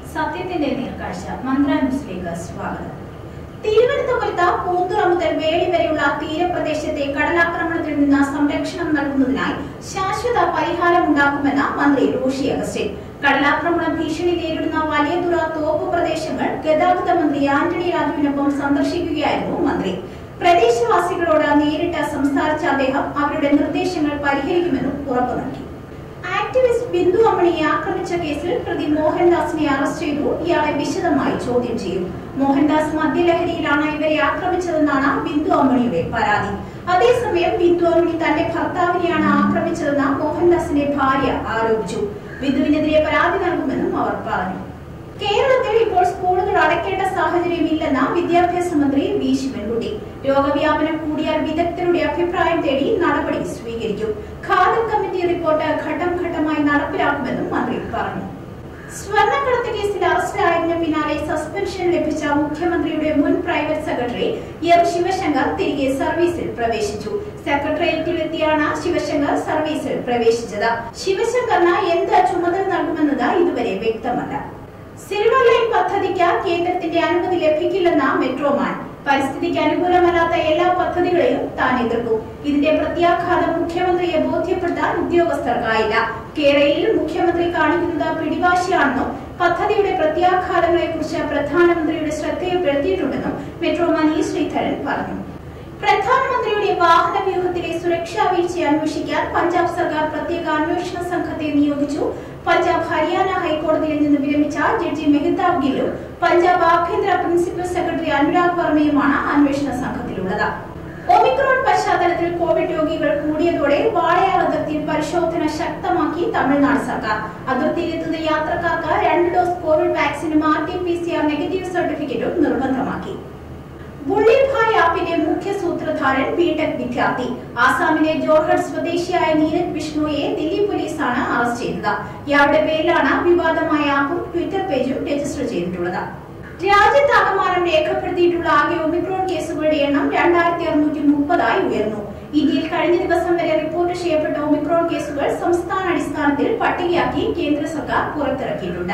സത്യത്തിന്റെ നേർക്കാഴ്ച മന്ത്ര ന്യൂസിലേക്ക് സ്വാഗതം തിരുവനന്തപുരത്ത് പൂന്തുറ മുതൽ വേളി വരെയുള്ള തീരപ്രദേശത്തെ കടലാക്രമണത്തിൽ നിന്ന് സംരക്ഷണം നൽകുന്നതിനായി ശാശ്വത പരിഹാരം ഉണ്ടാക്കുമെന്ന് മന്ത്രി റോഷി അഗസ്റ്റിൻ കടലാക്രമണ ഭീഷണി നേരിടുന്ന വലിയതുറ തോപ്പ് പ്രദേശങ്ങൾ ഗതാഗത മന്ത്രി ആന്റണി രാജുവിനൊപ്പം സന്ദർശിക്കുകയായിരുന്നു മന്ത്രി പ്രദേശവാസികളോട് നേരിട്ട് സംസാരിച്ച അദ്ദേഹം അവരുടെ നിർദ്ദേശങ്ങൾ പരിഹരിക്കുമെന്നും ഉറപ്പു നൽകി ആക്ടിവിസ്റ്റ് ബിന്ദു അമ്മണിയെ ആക്രമിച്ച കേസിൽ പ്രതി മോഹൻദാസിനെ അറസ്റ്റ് ചെയ്തു ഇയാളെ വിശദമായി ചോദ്യം ചെയ്യും മോഹൻദാസ് മദ്യലഹരിയിലാണ് ഇവരെ ആക്രമിച്ചതെന്നാണ് ബിന്ദു അമ്മണിയുടെ പരാതി അതേസമയം ബിന്ദു അമ്മണി തന്റെ ഭർത്താവിനെയാണ് ആക്രമിച്ചതെന്ന് മോഹൻദാസിന്റെ ഭാര്യ ആരോപിച്ചു ബിന്ദുവിനെതിരെ പരാതി നൽകുമെന്നും അവർ പറഞ്ഞു കേരളത്തിൽ ഇപ്പോൾ സ്കൂളുകൾ അടയ്ക്കേണ്ട സാഹചര്യമില്ലെന്ന വിദ്യാഭ്യാസ മന്ത്രി വി ശിവൻകുട്ടി രോഗവ്യാപനം കൂടിയാൽ വിദഗ്ധരുടെ അഭിപ്രായം തേടി നടപടി സ്വീകരിക്കും ഖാദർ കമ്മിറ്റി റിപ്പോർട്ട് ഘട്ടം ഘട്ടമായി നടപ്പിലാക്കുമെന്നും മന്ത്രി പറഞ്ഞു സ്വർണ്ണക്കടത്ത് കേസിൽ അറസ്റ്റിലായതിനു പിന്നാലെ സസ്പെൻഷൻ ലഭിച്ച മുഖ്യമന്ത്രിയുടെ മുൻ പ്രൈവറ്റ് സെക്രട്ടറി എം ശിവശങ്കർ തിരികെ സർവീസിൽ പ്രവേശിച്ചു സെക്രട്ടേറിയറ്റിലെത്തിയാണ് ശിവശങ്കർ സർവീസിൽ പ്രവേശിച്ചത് ശിവശങ്കറിന് എന്ത് ചുമതല നൽകുമെന്നത് ഇതുവരെ വ്യക്തമല്ല സിൽവർ ലൈൻ പദ്ധതിക്ക് കേന്ദ്രത്തിന്റെ അനുമതി ലഭിക്കില്ലെന്ന മെട്രോമാൻ പരിസ്ഥിതിക്ക് അനുകൂലമല്ലാത്ത എല്ലാ പദ്ധതികളെയും താൻ എതിർക്കും ഇതിന്റെ പ്രത്യാഘാതം മുഖ്യമന്ത്രിയെ ബോധ്യപ്പെടുത്താൻ ഉദ്യോഗസ്ഥർക്കായില്ല കേരളയിൽ മുഖ്യമന്ത്രി കാണിക്കുന്നത് പിടിവാശിയാണെന്നും പദ്ധതിയുടെ പ്രത്യാഘാതങ്ങളെ കുറിച്ച് പ്രധാനമന്ത്രിയുടെ ശ്രദ്ധയിൽപ്പെടുത്തിയിട്ടുണ്ടെന്നും മെട്രോമാൻ ഇ ശ്രീധരൻ പറഞ്ഞു പ്രധാനമന്ത്രിയുടെ വാഹന വ്യൂഹത്തിലെ സുരക്ഷാ വീഴ്ച അന്വേഷിക്കാൻ പഞ്ചാബ് സർക്കാർ പ്രത്യേക അന്വേഷണ സംഘത്തെ നിയോഗിച്ചു പഞ്ചാബ് ഹരിയാന ഹൈക്കോടതിയിൽ നിന്ന് വിരമിച്ച ജഡ്ജി മെഹ്താബ് ഗില്ലും പഞ്ചാബ് ആഭ്യന്തര പ്രിൻസിപ്പൽ സെക്രട്ടറി അനുരാഗ് വർമ്മയുമാണ് അന്വേഷണ സംഘത്തിലുള്ളത് ഒമിക്രോൺ പശ്ചാത്തലത്തിൽ കോവിഡ് രോഗികൾ കൂടിയതോടെ വാളയാർ അതിർത്തിയിൽ പരിശോധന ശക്തമാക്കി തമിഴ്നാട് സർക്കാർ അതിർത്തിയിലെത്തുന്ന യാത്രക്കാർക്ക് രണ്ട് ഡോസ് കോവിഡ് വാക്സിനും R T P C R negative സർട്ടിഫിക്കറ്റും നിർബന്ധമാക്കി ബുള്ളിഭായ് ആപ്പിന്റെ മുഖ്യ സൂത്രധാരൻ ബിടെക് വിദ്യാർത്ഥി ആസാമിലെ ജോർഹട്ട് സ്വദേശിയായ നീരജ് ബിഷ്ണോയെ ദില്ലി പോലീസാണ് അറസ്റ്റ് ചെയ്തത് ഇയാളുടെ പേരിലാണ് വിവാദമായ ആപ്പും ട്വിറ്റർ പേജും രജിസ്റ്റർ ചെയ്തിട്ടുള്ളത് രാജ്യത്താകമാനം രേഖപ്പെടുത്തിയിട്ടുള്ള ആകെ ഒമിക്രോൺ കേസുകളുടെ എണ്ണം രണ്ടായിരത്തി അറുന്നൂറ്റി മുപ്പതായി ഉയർന്നു ഇന്ത്യയിൽ കഴിഞ്ഞ ദിവസം വരെ റിപ്പോർട്ട് ചെയ്യപ്പെട്ട ഒമിക്രോൺ കേസുകൾ സംസ്ഥാന അടിസ്ഥാനത്തിൽ പട്ടികയാക്കി കേന്ദ്ര സർക്കാർ പുറത്തിറക്കിയിട്ടുണ്ട്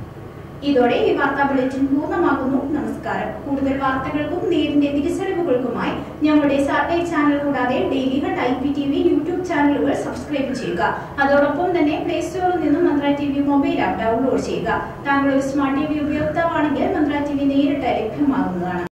ഇതോടെ ഈ വാർത്താ ബുള്ളറ്റിൻ പൂർണ്ണമാകുന്നു നമസ്കാരം കൂടുതൽ വാർത്തകൾക്കും നേരിന്റെ തിരിച്ചറിവുകൾക്കുമായി ഞങ്ങളുടെ സാറ്റലൈറ്റ് ചാനൽ കൂടാതെ Dailyhunt I P T V YouTube ചാനലുകൾ സബ്സ്ക്രൈബ് ചെയ്യുക അതോടൊപ്പം തന്നെ പ്ലേ സ്റ്റോറിൽ നിന്നും Mantra T V mobile app download ചെയ്യുക താങ്കൾ ഒരു സ്മാർട്ട് ടി വി ഉപയോക്താവാണെങ്കിൽ മന്ത്ര ടി വി നേരിട്ട് ലഭ്യമാകുന്നതാണ്